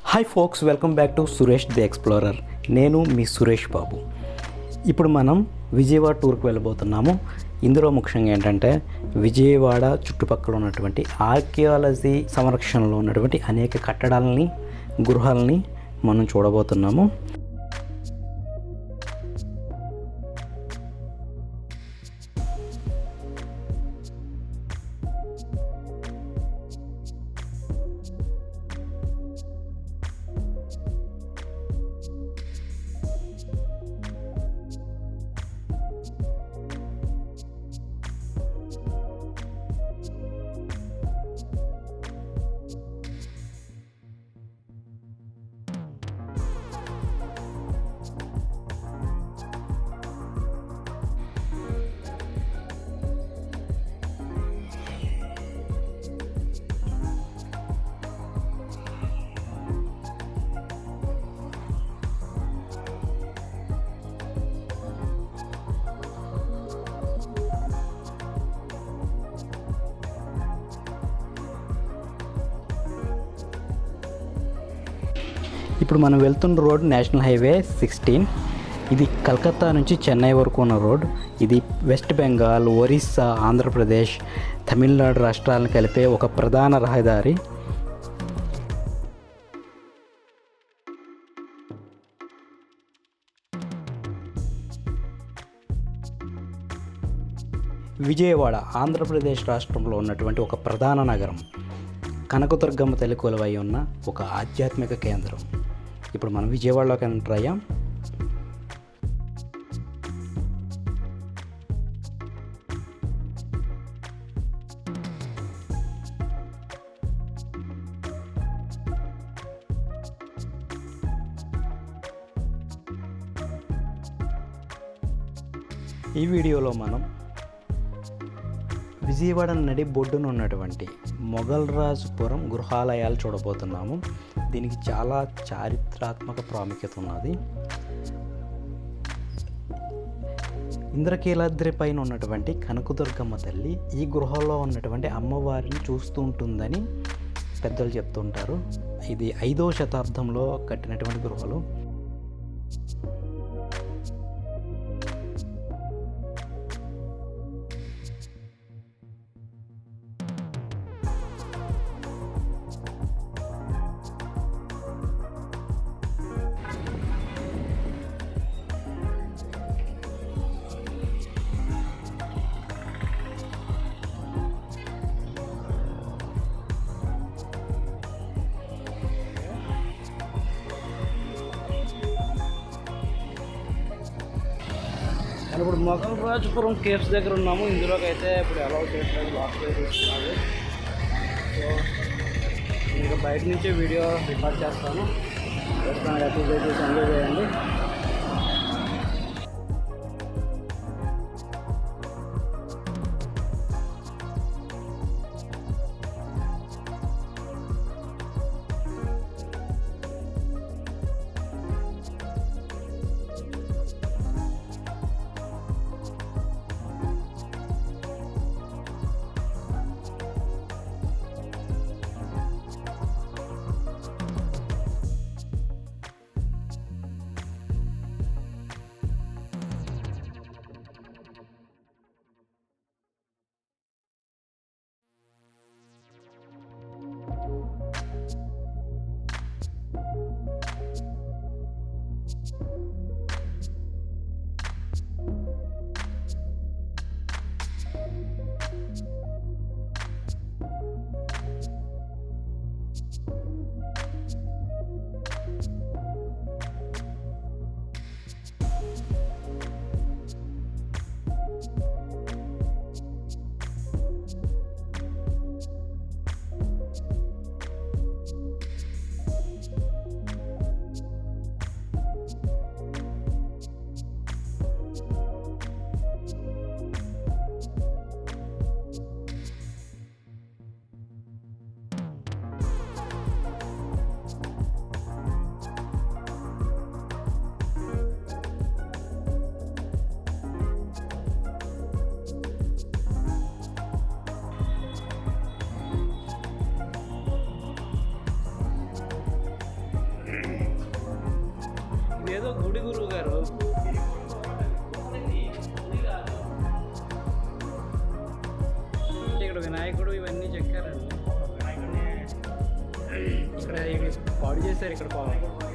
Hi folks welcome back to Suresh the explorer నేను మీ సురేష్ బాబు ఇప్పుడు మనం విజయవాడ టూర్కి వెళ్ళబోతున్నాము ఇందులో ముఖ్యంగా ఏంటంటే విజయవాడ చుట్టుపక్కల ఉన్నటువంటి ఆర్కియాలజీ సంరక్షణలో ఉన్నటువంటి అనేక కట్టడాలని గృహాలని మనం చూడబోతున్నాము ఇప్పుడు మనం వెళ్తున్న రోడ్ నేషనల్ హైవే సిక్స్టీన్ ఇది కలకత్తా నుంచి చెన్నై వరకు ఉన్న రోడ్ ఇది వెస్ట్ బెంగాల్ ఒరిస్సా ఆంధ్రప్రదేశ్ తమిళనాడు రాష్ట్రాలను కలిపే ఒక ప్రధాన రహదారి విజయవాడ ఆంధ్రప్రదేశ్ రాష్ట్రంలో ఉన్నటువంటి ఒక ప్రధాన నగరం కనకదుర్గమ్మ తల్లి కొలువై ఉన్న ఒక ఆధ్యాత్మిక కేంద్రం ఇప్పుడు మనం విజయవాడలోకి ఎంటర్ అయ్యాం ఈ వీడియోలో మనం విజయవాడ నడి బొడ్డున ఉన్నటువంటి మొఘల్ రాజుపురం గృహాలయాలు చూడబోతున్నాము దీనికి చాలా చారిత్రాత్మక ప్రాముఖ్యత ఉన్నది ఇంద్రకీలాద్రి పైన ఉన్నటువంటి కనకదుర్గమ్మ తల్లి ఈ గృహలో ఉన్నటువంటి అమ్మవారిని చూస్తూ ఉంటుందని పెద్దలు చెప్తుంటారు ఇది ఐదో శతాబ్దంలో కట్టినటువంటి గృహలు ఇప్పుడు మొఘల్ రాజపురం కేవ్స్ దగ్గర ఉన్నాము ఇందులోకి అయితే ఇప్పుడు అలౌ చేయట్లేదు లాస్ట్ తీసుకున్నాడు సో ఇంకా బయట నుంచి వీడియో రికార్డ్ చేస్తాను ప్రస్తుతానికి ఎపిసోడ్ చూసి ఎంజాయ్ చేయండి ఇదేదో గుడి గురువు గారు ఇక్కడ వినాయకుడు ఇవన్నీ చెక్కారండి ఇక్కడ ఇవి పాడు చేశారు ఇక్కడ పాడు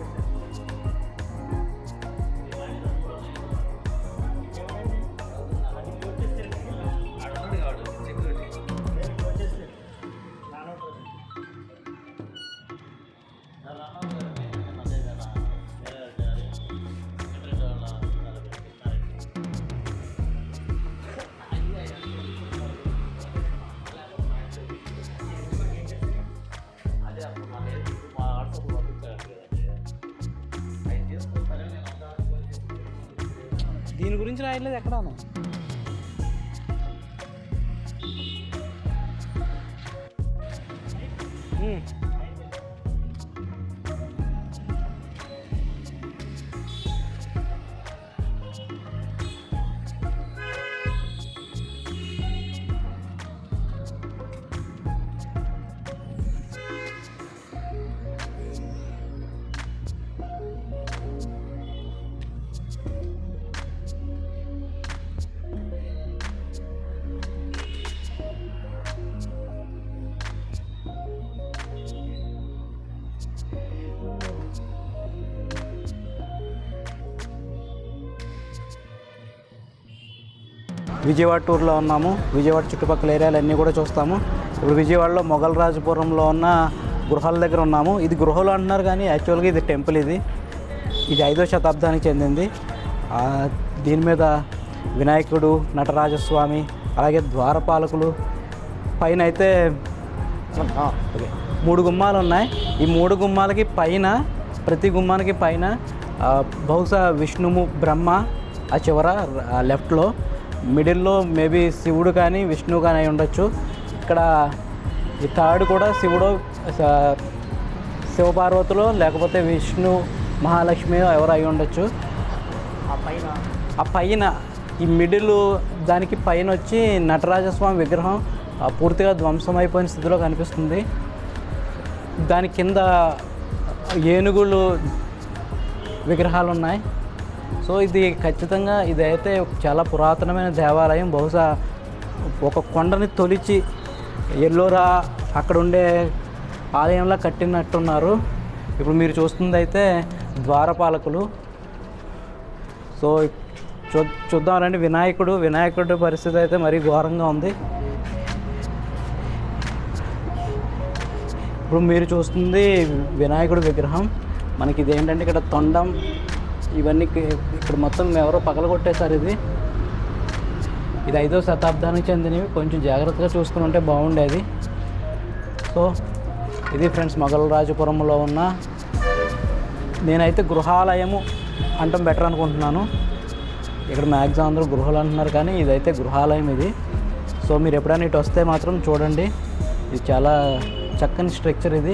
దీని గురించి రాయలేదు ఎక్కడాను ఉమ్. విజయవాడ టూర్లో ఉన్నాము విజయవాడ చుట్టుపక్కల ఏరియాలు అన్నీ కూడా చూస్తాము ఇప్పుడు విజయవాడలో మొఘల్ రాజపురంలో ఉన్న గృహాల దగ్గర ఉన్నాము ఇది గృహలు అంటున్నారు కానీ యాక్చువల్గా ఇది టెంపుల్ ఇది ఇది ఐదో శతాబ్దానికి చెందింది ఆ, దీని మీద వినాయకుడు నటరాజస్వామి అలాగే ద్వారపాలకులు పైన అయితే ఆ, ఓకే. మూడు గుమ్మాలు ఉన్నాయి ఈ మూడు గుమ్మాలకి పైన ప్రతి గుమ్మానికి పైన ఆ, బహుశా విష్ణుము బ్రహ్మ ఆ చివర ఆ లెఫ్ట్లో మిడిల్లో మేబీ శివుడు కానీ విష్ణువు కానీ అయి ఉండొచ్చు ఇక్కడ ఈ థర్డ్ కూడా శివుడు స- శివపార్వతులు లేకపోతే విష్ణు మహాలక్ష్మి ఎవరు అయి ఉండొచ్చు ఆ పైన ఆ పైన ఈ మిడిల్ దానికి పైన వచ్చి నటరాజస్వామి విగ్రహం ఆ, పూర్తిగా ధ్వంసం అయిపోయిన స్థితిలో కనిపిస్తుంది దాని కింద ఏనుగులు విగ్రహాలు ఉన్నాయి సో ఇది ఖచ్చితంగా ఇదైతే చాలా పురాతనమైన దేవాలయం బహుశా ఒక కొండని తొలిచి ఎల్లోరా అక్కడ ఉండే ఆలయంలా కట్టినట్టున్నారు ఇప్పుడు మీరు చూస్తుంది అయితే ద్వారపాలకులు సో చూ చూద్దాం రండి వినాయకుడు వినాయకుడి పరిస్థితి అయితే మరీ ఘోరంగా ఉంది ఇప్పుడు మీరు చూస్తుంది వినాయకుడి విగ్రహం మనకి ఇది ఏంటంటే ఇక్కడ తొండం ఇవన్నీ కి- ఇక్కడ మొత్తం ఎవరో పగలగొట్టేశారు ఇది ఇది ఐదో శతాబ్దానికి చెందినవి కొంచెం జాగ్రత్తగా చూసుకుని ఉంటే బాగుండేది సో ఇది ఫ్రెండ్స్ మొఘల్ రాజపురంలో ఉన్న నేనైతే గృహాలయము అంటాం బెటర్ అనుకుంటున్నాను ఇక్కడ మ్యాక్సిమం అందరూ గృహాలు అంటున్నారు కానీ ఇదైతే గృహాలయం ఇది సో మీరు ఎప్పుడైనా ఇటు వస్తే మాత్రం చూడండి ఇది చాలా చక్కని స్ట్రక్చర్ ఇది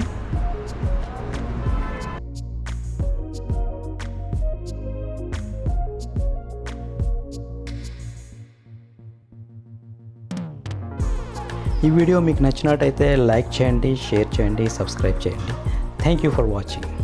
ఈ వీడియో మీకు నచ్చినట్టయితే లైక్ చేయండి షేర్ చేయండి సబ్స్క్రైబ్ చేయండి థ్యాంక్ యూ ఫర్ వాచింగ్